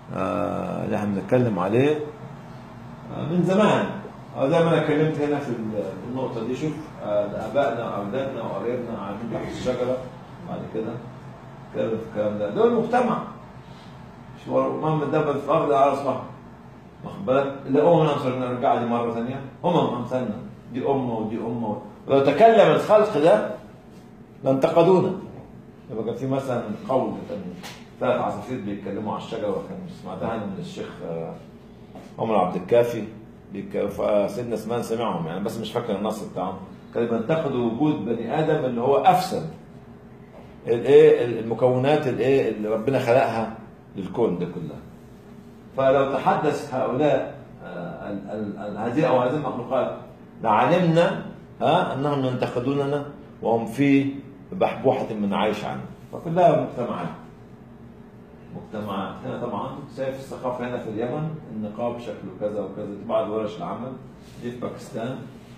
آه، اللي احنا بنتكلم عليه آه، من زمان آه، زي ما انا اتكلمت هنا في ال- في النقطه دي شوف آه، ابائنا واولادنا وقرايبنا عاملين تحت الشجره بعد كده اتكلم في الكلام ده دول مجتمع مش هو امام الدبه في الارض على اصبعها واخد بالك الامم ننصر نرجع دي مره ثانيه امم امثالنا دي امه ودي امه ولو تكلم الخلق ده لانتقدونا يبقى كان في مثلا قول كان ثلاث عصافير بيتكلموا على الشجره وكان سمعتها من الشيخ آه، عمر عبد الكافي بيك- فسيدنا سمان سمعهم يعني بس مش فاكر النص بتاعهم كانوا بينتقدوا وجود بني ادم اللي هو افسد الايه المكونات الايه اللي ربنا خلقها للكون ده كلها فلو تحدث هؤلاء آه، ال- ال- ال- هذه او هذه المخلوقات لعلمنا ها انهم ينتقدوننا وهم في بحبوحه من عيش عنه فكلها مجتمعات مجتمعات هنا طبعا شايف الثقافه هنا في اليمن النقاب شكله كذا وكذا دي بعض ورش العمل دي في باكستان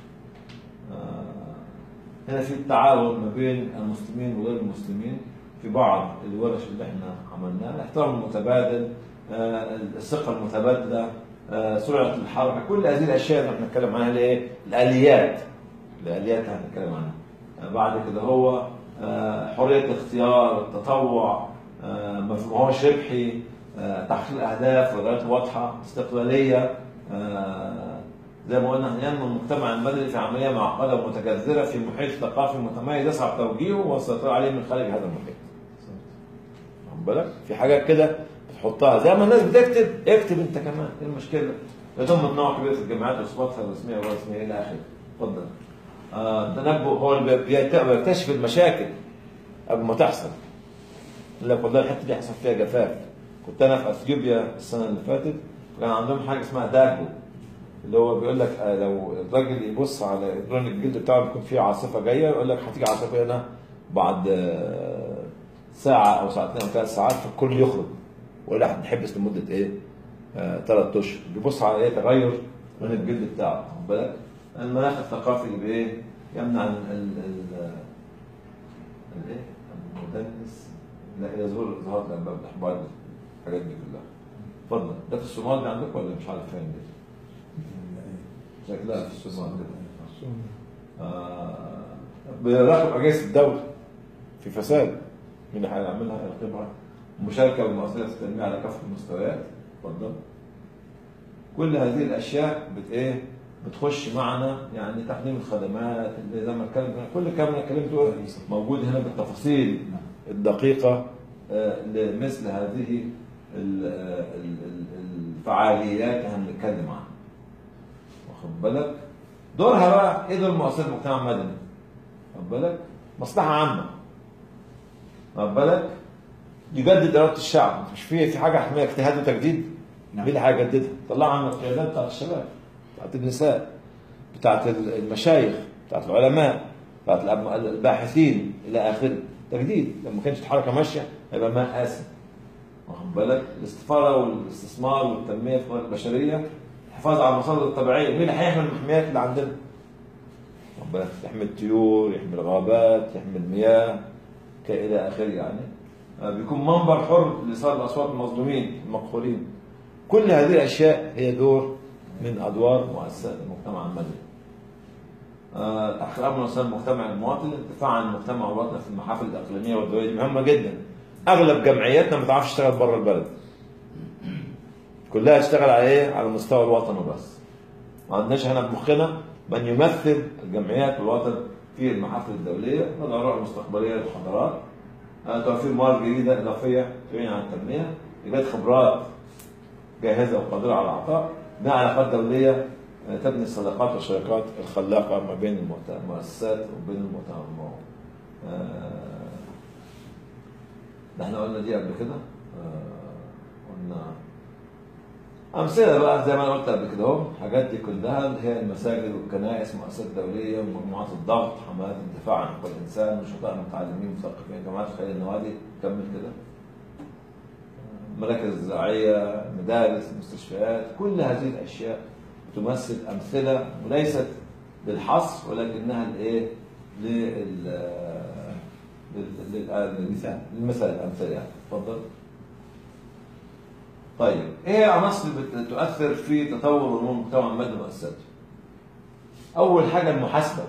آه، هنا في التعاون ما بين المسلمين وغير المسلمين في بعض الورش اللي احنا عملناها الاحترام المتبادل آه، الثقه المتبادله آه، سرعه الحركه كل هذه الاشياء اللي احنا بنتكلم عنها اللي ايه الاليات الاليات اللي هنتكلم عنها آه، بعد كده هو آه، حريه الاختيار التطوع آه، ما هوش ربحي آه، تحقيق الاهداف وغايات واضحه استقلاليه آه، زي ما قلنا ينمو المجتمع المدني في عمليه معقده ومتجذره في محيط ثقافي متميز يصعب توجيهه والسيطره عليه من خارج هذا المحيط. واخد بالك؟ في حاجات كده بتحطها زي ما الناس بتكتب اكتب انت كمان ايه المشكله؟ يضم نوع كبير في الجامعات وصفاتها الرسميه والغير رسميه الى اخره. اتفضل. آه التنبؤ هو اللي بيت- بيكتشف المشاكل قبل ما تحصل. يقول لك والله الحته دي حصل فيها جفاف. كنت انا في اثيوبيا السنه اللي فاتت كان عندهم حاجه اسمها داجو اللي هو بيقول لك آه، لو الراجل يبص على لون الجلد بتاعه بيكون فيه عاصفه جايه يقول لك هتيجي عاصفه هنا بعد آه، ساعه او ساعتين او ثلاث ساعات فالكل يخرج ولا هنحبس لمده ايه؟ ثلاث اشهر بيبص على ايه تغير لون الجلد بتاعه واخد بالك؟ المناخ الثقافي اللي بايه؟ يمنع ال ال ال الايه؟ المدنس لا الى ظهور ظهور الانباء الاحباط الحاجات دي كلها اتفضل ده في الصومال ده عندك ولا مش عارف فين دي؟ شكلها في الصومال كده آه، بيراقب اجهزه الدوله في فساد مين اللي هيعملها يراقبها مشاركه بالمؤسسات التنميه على كافه المستويات اتفضل كل هذه الاشياء بت ايه بتخش معنا يعني تقديم الخدمات اللي زي ما اتكلم كل الكلام اللي اتكلمته موجود هنا بالتفاصيل الدقيقه آه، لمثل هذه ال- ال- ال- الفعاليات اللي هنتكلم عنها واخد بالك دورها بقى ايه دور مؤسسات المجتمع المدني واخد بالك مصلحه عامه واخد بالك يجدد اراده الشعب مش في في حاجه اسمها اجتهاد وتجديد نعم. مين اللي هيجددها طلع عن القيادات بتاعت الشباب بتاعت النساء بتاعت المشايخ بتاعت العلماء بتاعت الأب- الباحثين الى اخره تجديد لما كانش الحركه ماشيه هيبقى ماء قاسي واخد بالك الاستثمار والاستثمار والتنميه في الموارد البشريه الحفاظ على المصادر الطبيعيه مين اللي هيحمي المحميات اللي عندنا؟ واخد بالك يحمي الطيور يحمي الغابات يحمي المياه ك- الى اخره يعني آه، بيكون منبر حر لايصال الاصوات المظلومين المقهورين كل هذه الاشياء هي دور من ادوار مؤسسات المجتمع المدني آه، تحقيق امن وسائل المجتمع المواطن الدفاع عن المجتمع والوطن في المحافل الاقليميه والدوليه دي مهمه جدا اغلب جمعياتنا ما بتعرفش تشتغل بره البلد كلها تشتغل على ايه على مستوى الوطن وبس ما عندناش هنا بمخنا من يمثل الجمعيات والوطن في المحافل الدوليه نضع الرؤى المستقبليه للحضارات آه، توفير موارد جديده اضافيه تعين على التنميه ايجاد خبرات جاهزه وقادره على العطاء بناء علاقات دوليه آه، تبني الصداقات والشراكات الخلاقه ما بين المؤت- المؤسسات وبين المؤتمرات ده احنا قلنا دي قبل كده آه، قلنا امثله بقى زي ما انا قلت قبل كده اهو الحاجات دي كلها اللي هي المساجد والكنائس مؤسسات دوليه ومجموعات الضغط حملات الدفاع عن حقوق الانسان نشطاء متعلمين مثقفين جماعات الخير النوادي كمل كده مراكز زراعيه مدارس مستشفيات كل هذه الاشياء تمثل امثله وليست للحصر ولكنها الايه لل لل- لل- للمثال للمثال الامثله يعني اتفضل طيب ايه العناصر اللي بتؤثر في تطور ونمو المجتمع المادي ومؤسساته؟ اول حاجه المحاسبه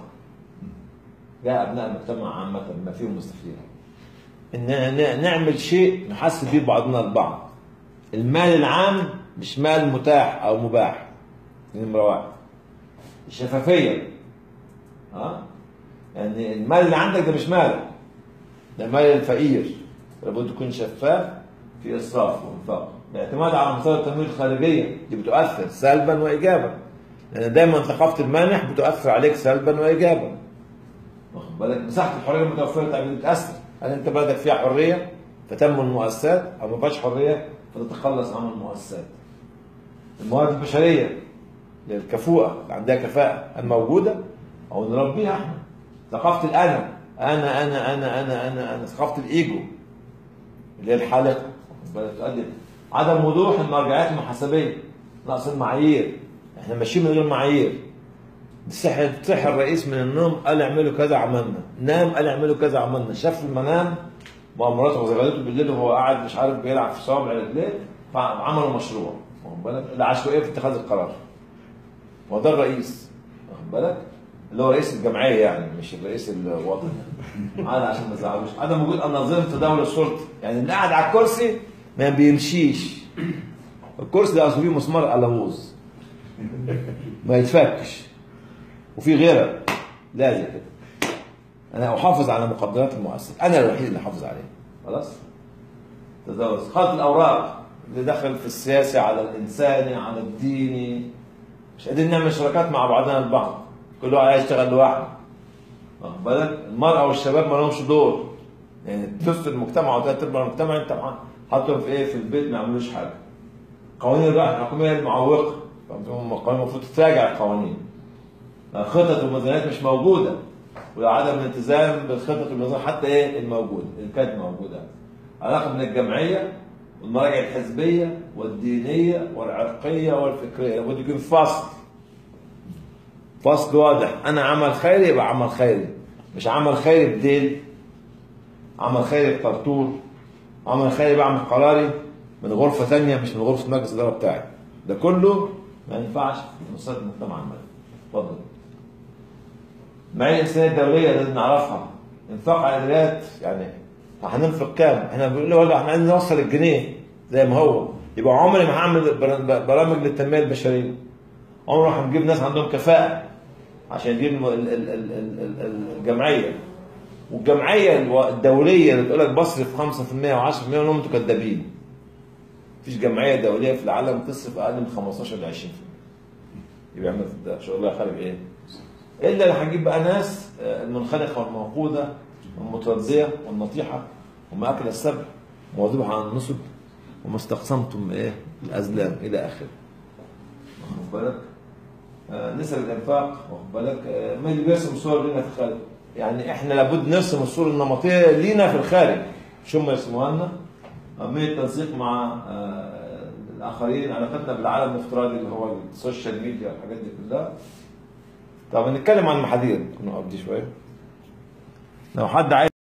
جاء ابناء المجتمع عامه ما فيهم مستفيدين ان ن- نعمل شيء نحاسب بيه بعضنا البعض المال العام مش مال متاح او مباح دي نمره واحد الشفافيه ها يعني المال اللي عندك ده مش مالك ده مال الفقير لابد تكون شفاف في اسراف وانفاق الاعتماد على مصادر التمويل الخارجيه دي بتؤثر سلبا وايجابا لان دايما ثقافه المانح بتؤثر عليك سلبا وايجابا واخد بالك مساحه الحريه المتوفره تعمل بتاثر هل انت بلدك فيها حريه فتنمو المؤسسات او ما فيهاش حريه فتتخلص عن المؤسسات الموارد البشريه الكفوءه اللي عندها كفاءه الموجوده او نربيها احنا ثقافه الانا انا انا انا انا انا انا ثقافه الايجو اللي هي الحالقه واخد بالك؟ تؤدي عدم وضوح المرجعيات المحاسبيه نقص المعايير احنا ماشيين من غير معايير صحي صحي الرئيس من النوم قال اعملوا كذا عملنا نام قال اعملوا كذا عملنا شاف المنام مؤامراته وزغلته بالليل وهو قاعد مش عارف بيلعب في صوابع رجليه فعملوا مشروع واخد بالك العشوائيه في اتخاذ القرار وده الرئيس واخد بالك اللي هو رئيس الجمعيه يعني مش الرئيس الوطني عاد عشان ما تزعلوش عدم وجود انظمه تداول السلطه يعني اللي قاعد على الكرسي ما بيمشيش الكرسي ده اصله فيه مسمار قلاووز ما يتفكش وفي غيرها لازم كده انا احافظ على مقدرات المؤسسه انا الوحيد اللي احافظ عليها خلاص تزوج خلط الاوراق اللي دخل في السياسي على الانساني على الديني مش قادرين نعمل شراكات مع بعضنا البعض كل واحد عايز يشتغل لوحده واخد بالك المراه والشباب ما لهمش دور يعني ثلث المجتمع وثلاث ارباع المجتمع انت حاطهم في ايه في البيت ما يعملوش حاجه قوانين الرأي الحكوميه المعوقه القوانين المفروض تراجع القوانين الخطط والميزانيات مش موجوده وعدم الالتزام بالخطط والميزانيات حتى ايه الموجوده اللي كانت موجوده علاقه بين الجمعيه والمراجع الحزبيه والدينيه والعرقيه والفكريه لابد يكون فصل فصل واضح انا عمل خيري يبقى عمل خيري مش عمل خيري بديل عمل خيري بطرطور عمل خيري بعمل قراري من غرفه ثانيه مش من غرفه مجلس الاداره بتاعي ده كله ما ينفعش في مؤسسات المجتمع المدني اتفضل المعايير الانسانيه الدوليه لازم نعرفها انفاق على الاداريات يعني هننفق كام؟ احنا بنقول له احنا عايزين نوصل الجنيه زي ما هو يبقى عمري ما هعمل بر- برامج للتنميه البشريه عمري ما هنجيب ناس عندهم كفاءه عشان يجيب الم- ال- ال- ال- ال- ال- الجمعيه والجمعيه الو- الدوليه اللي تقول لك بصرف 5% و10% ونقول انتوا كدابين مفيش جمعيه دوليه في العالم تصرف اقل من 15 ل 20% يبقى يعمل ده شغلها خارج ايه؟ الا اللي هنجيب بقى ناس آه، المنخنقه والموقوده والمترزيه والنطيحه وما اكل السبع وموضوع عن النصب وما استقسمتم ايه الازلام الى اخره. واخد بالك؟ آه، نسب الانفاق واخد بالك؟ آه، ما اللي بيرسم صور لنا في الخارج؟ يعني احنا لابد نرسم الصوره النمطيه لينا في الخارج مش هم يرسموها لنا أهمية التنسيق مع آه، الآخرين علاقتنا بالعالم الافتراضي اللي هو السوشيال ميديا والحاجات دي كلها طب نتكلم عن المحاذير نقف دي شوية لو حد عايز